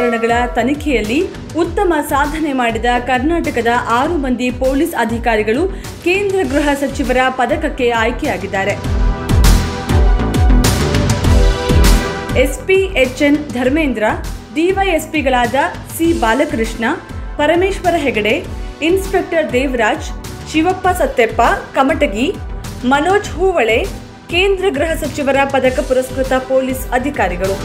ಪ್ರಕರಣಗಳ ತನಿಖೆಯಲ್ಲಿ ಉತ್ತಮ ಸಾಧನೆ ಮಾಡಿದ ಕರ್ನಾಟಕದ ಆರು ಮಂದಿ ಪೊಲೀಸ್ ಅಧಿಕಾರಿಗಳು ಕೇಂದ್ರ ಗೃಹ ಸಚಿವರ ಪದಕಕ್ಕೆ ಆಯ್ಕೆಯಾಗಿದ್ದಾರೆ ಎಸ್ಪಿ ಎಚ್ಎನ್ ಧರ್ಮೇಂದ್ರ ಡಿವೈಎಸ್ಪಿಗಳಾದ ಸಿ ಬಾಲಕೃಷ್ಣ ಪರಮೇಶ್ವರ ಹೆಗಡೆ ಇನ್ಸ್ಪೆಕ್ಟರ್ ದೇವರಾಜ್ ಶಿವಪ್ಪ ಸತ್ತೆಪ್ಪ ಕಮಟಗಿ ಮನೋಜ್ ಹೂವಳೆ ಕೇಂದ್ರ ಗೃಹ ಸಚಿವರ ಪದಕ ಪುರಸ್ಕೃತ ಪೊಲೀಸ್ ಅಧಿಕಾರಿಗಳು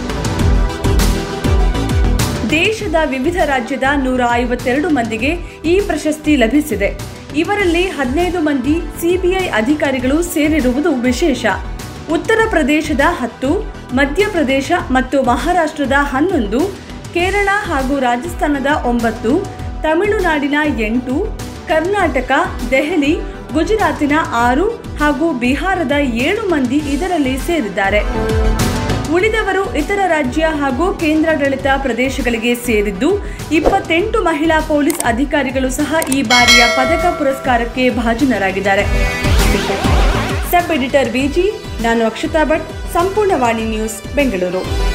ದೇಶದ ವಿವಿಧ ರಾಜ್ಯದ ನೂರ ಐವತ್ತೆರಡು ಮಂದಿಗೆ ಈ ಪ್ರಶಸ್ತಿ ಲಭಿಸಿದೆ ಇವರಲ್ಲಿ ಹದಿನೈದು ಮಂದಿ ಸಿಬಿಐ ಅಧಿಕಾರಿಗಳು ಸೇರಿರುವುದು ವಿಶೇಷ ಉತ್ತರ ಪ್ರದೇಶದ ಹತ್ತು ಮಧ್ಯಪ್ರದೇಶ ಮತ್ತು ಮಹಾರಾಷ್ಟ್ರದ ಹನ್ನೊಂದು ಕೇರಳ ಹಾಗೂ ರಾಜಸ್ಥಾನದ ಒಂಬತ್ತು ತಮಿಳುನಾಡಿನ ಎಂಟು ಕರ್ನಾಟಕ ದೆಹಲಿ ಗುಜರಾತಿನ ಆರು ಹಾಗೂ ಬಿಹಾರದ ಏಳು ಮಂದಿ ಇದರಲ್ಲಿ ಸೇರಿದ್ದಾರೆ ಉಳಿದವರು ಇತರ ರಾಜ್ಯ ಹಾಗೂ ಕೇಂದ್ರಾಡಳಿತ ಪ್ರದೇಶಗಳಿಗೆ ಸೇರಿದ್ದು ಇಪ್ಪತ್ತೆಂಟು ಮಹಿಳಾ ಪೊಲೀಸ್ ಅಧಿಕಾರಿಗಳು ಸಹ ಈ ಬಾರಿಯ ಪದಕ ಪುರಸ್ಕಾರಕ್ಕೆ ಭಾಜನರಾಗಿದ್ದಾರೆ ಸಬ್ ಎಡಿಟರ್ ಬಿಜಿ ನಾನು ಅಕ್ಷತಾ ಭಟ್ ಸಂಪೂರ್ಣ ವಾಣಿ ನ್ಯೂಸ್ ಬೆಂಗಳೂರು